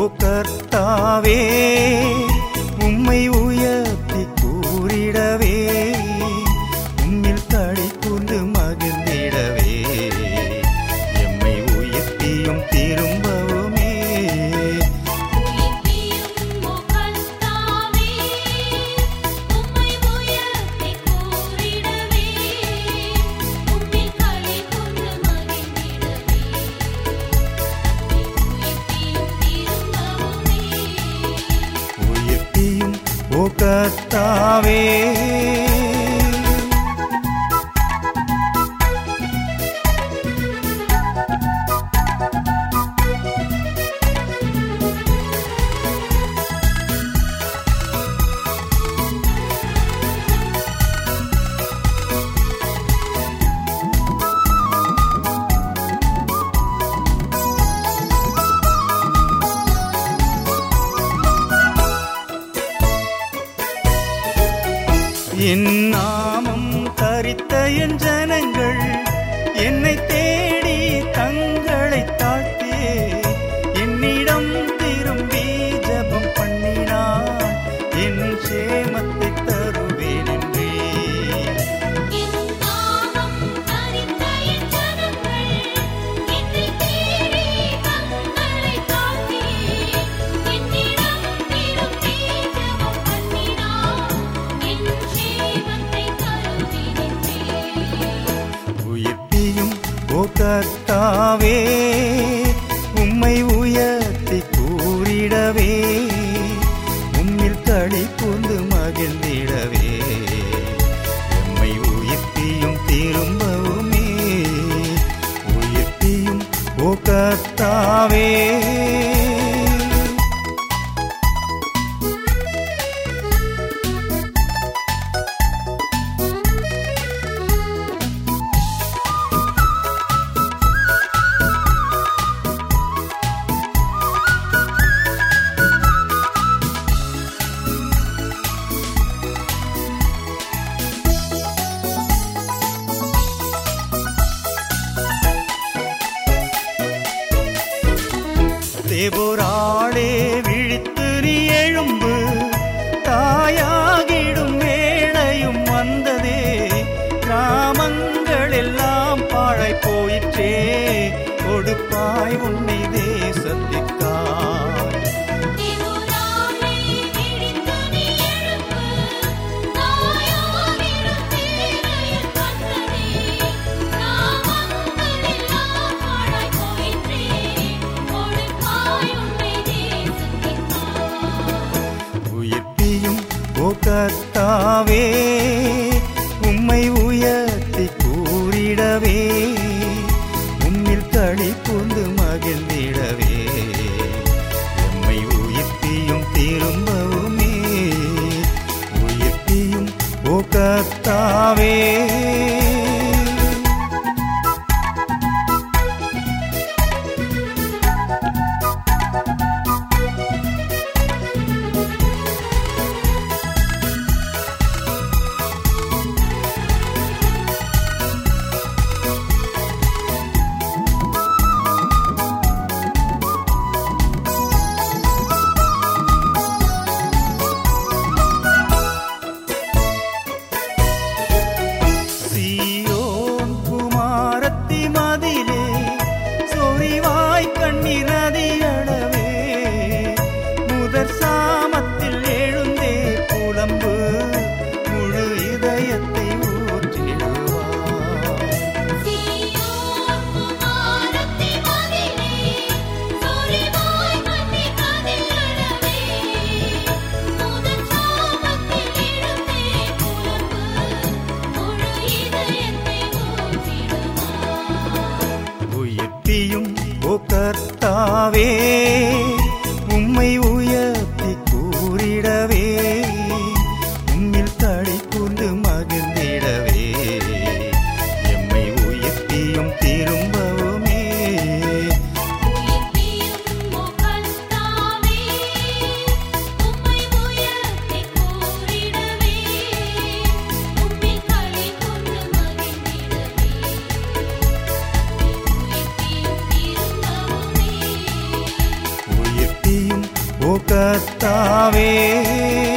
ஓ கர்த்தாவே உம்மை உயர்த்தி கூறிடவே உம்மில் களி கூர்ந்து மகிழ்ந்திடவே எம்மை உயர்த்தியும் திரும்பவுமே உயிர்ப்பியும் ஓ கர்த்தாவே உம்மை உயர்த்தி கூறிடவே உம்மில் களி கூர்ந்து மகிழ்ந்திடவே உயிர்ப்பியும் திரும்பவுமே உயர்த்தியும் ஓ கர்த்தாவே என் நாமம் தரித்த என் ஜனங்கள் என்னை தேடி தங்களை தாழ்த்தே என்னிடம் திரும்பி ஜெபம் பண்ணினான் என் சேமத்தை தருவேன் என்றே என் நாமம் தரித்த என் ஜனங்கள் என்னை தேடி தங்களை தாழ்த்தி என்னிடம் திரும்பி ஜெபம் பண்ணினார் என் ஜீவத்தை தருவினேன் உயர்த்தியும் ஓ கர்த்தாவே உம்மை உயர்த்தி கூறிடவே உம்மில் களி கூர்ந்து மகிழ்ந்திடவே எம்மை உயர்த்தியும் திரும்பவுமே உயர்த்தியும் ஓ கர்த்தாவே தேவராளே விழித்து நீ எழும்பு தாயாகிடும் வேளையும் வந்ததே கிராமங்கள் எல்லாம் பாழாய் போயிற்றே கொடுப்பாய் உன்னை தேசத்திற்காய் தேவராமே விழித்து நீ எழும்பு தாயாகிடும் வேளையில் வந்ததே நாமங்கள் எல்லாம் பாழாய் போயிற்றே கொடுப்பாய் உன்னை தேசத்திற்காய் உயர்த்தியும் ஓ கர்த்தாவே உம்மை உயர்த்தி கூறிடவே உம்மில் களி கூர்ந்து மகிழ்ந்திடவே எம்மை உயர்த்தியும் திரும்பவுமே உயர்த்தியும் ஓ கர்த்தாவே சீயோன் குமாரத்தி மதிலே சொரிவாய் கண்ணீர் நதியளவே முதற் சாமத்தில் எழுந்தே புலம்பு முழு இதயத்தை ஊற்றிடுவார் சீயோன் குமாரத்தி மதிலே சொரிவாய் கண்ணீர் நதியளவே முதற் சாமத்தில் எழுந்தே புலம்பு முழு இதயத்தை ஊற்றிடுவார் உயர்த்தியும் ஓ கர்த்தாவே உம்மை உயர்த்தி கூறிடவே உம்மில் களி கூர்ந்து மகிழ்ந்திடவே எம்மை உயர்த்தியும் திரும்பவுமே உயிர்ப்பியும் ஓ கர்த்தாவே உம்மை உயர்த்தி கூறிடவே உம்மில் களி கூர்ந்து மகிழ்ந்திடவே உயிர்ப்பியும் திரும்பவுமே உயர்த்தியும் ஓ கர்த்தாவே